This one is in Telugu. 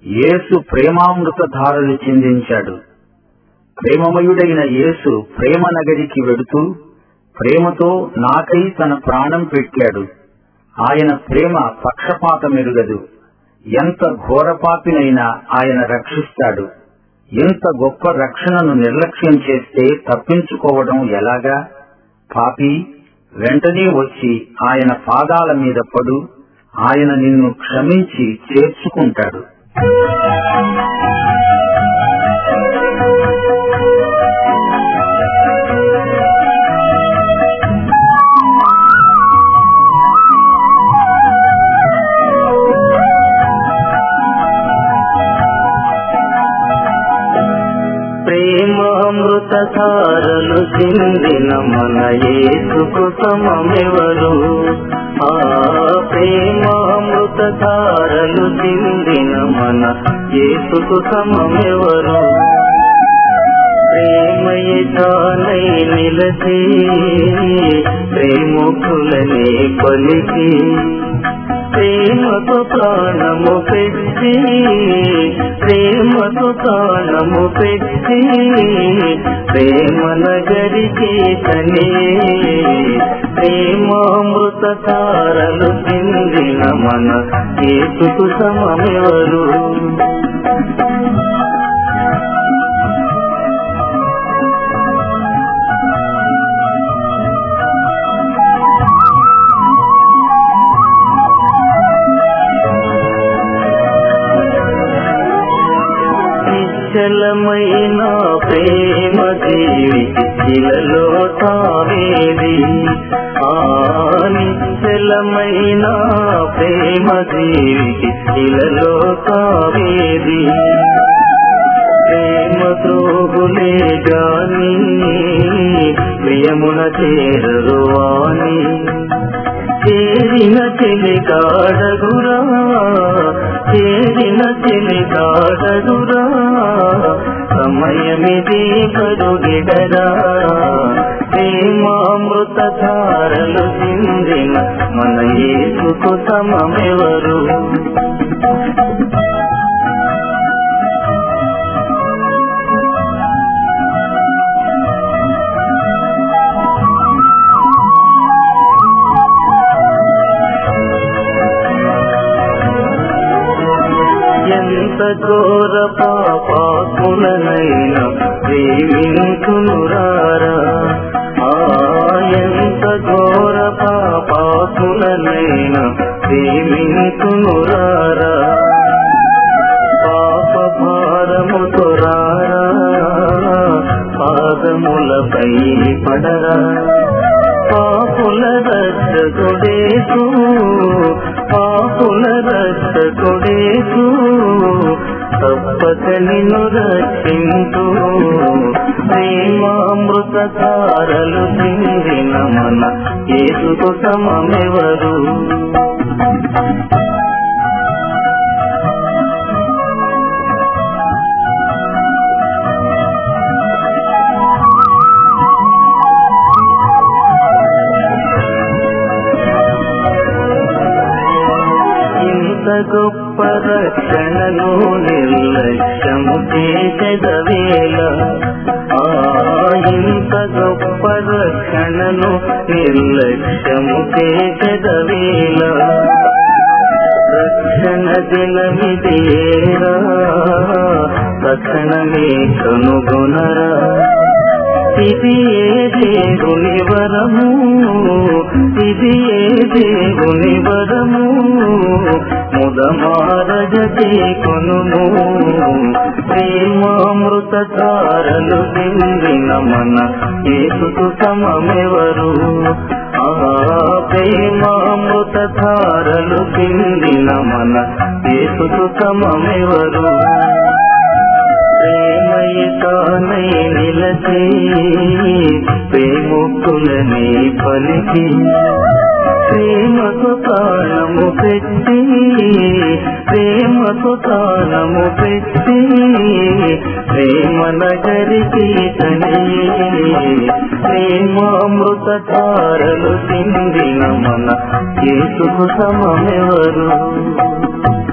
యేసు ప్రేమామృత ధారలు చిందించాడు ప్రేమమయుడైన యేసు ప్రేమ నగరికి వెడుతూ ప్రేమతో నాకై తన ప్రాణం పెట్టాడు ఆయన ప్రేమ పక్షపాతమెరుగదు ఎంత ఘోరపాపినైనా ఆయన రక్షిస్తాడు ఎంత గొప్ప రక్షణను నిర్లక్ష్యం చేస్తే తప్పించుకోవడం ఎలాగా పాపి వెంటనే వచ్చి ఆయన పాదాల మీద పడు ఆయన నిన్ను క్షమించి చేర్చుకుంటాడు ప్రేమామృత ధారలు చిందిన మన యేసుకు సమమెవరు ఆ ప్రేమామృత ధారలు చిందిన మన యేసుకు సమమెవరు ప్రేమయే తానై నిలచి ప్రేముకులనే పలికి ప్రేమకు ప్రాణము పెట్టి ప్రేమకు ప్రాణము పెట్టి ప్రేమ నగరికి తనే ప్రేమామృత తారలు చిందిన మన కేసుకు సమమెవరు నిశ్చలమైన ప్రేమ జీవి ఇలలో తావేది ఆ నిశ్చలమైన ప్రేమ జీవికి ఇలలో తావేది ప్రేమ త్రోగులే గాని ప్రియమున చేరువాని చేరిన చెలి కాడగురా చేరిన చెలి కాడగురా సమయమిది కరుగిడరా ప్రేమామృత ధారలు చిందిన మన యేసుకు సమమెవరు ఎంత ఘోర పాపాకులనైనా ప్రేమించునురారా ఆ ఎంత ఘోర పాపాకులనైనా ప్రేమించునురారా పాప భారముతో రారా పాదములపై పడరా పాపుల రక్షకుడేసు పాపుల రక్షకుడేసు తప్పక నిన్ను రక్షించు ప్రేమామృత తారలు చిందిన మన ఏసుకు సమమెవరు ఇంత గొప్ప రక్షణను నిర్లక్ష్యము చేసెదవేళ ఆ ఇంత గొప్ప రక్షణను నిర్లక్ష్యము చేసెదవేళ రక్షణ దినమిదేరా తక్షణమే కనుగొనరా ఇది ఏ దేవుని వరము ఇది ఏ దేవుని వరము ముదమారజతే కొనుము ప్రేమామృత తారలు దిందిన మన ఏసుకు సమమెవరు ఆ ప్రేమామృత తారలు దిందిన మన ఏసుకు సమమెవరు ప్రేమయితానై నిలచి ప్రేముకులని పలికి ప్రేమకు ప్రాణము పెట్టి ప్రేమకు ప్రాణము పెట్టి ప్రేమ నగరికి తని ప్రేమామృత తారలు సిందిన మన కేసుకు సమమెవరు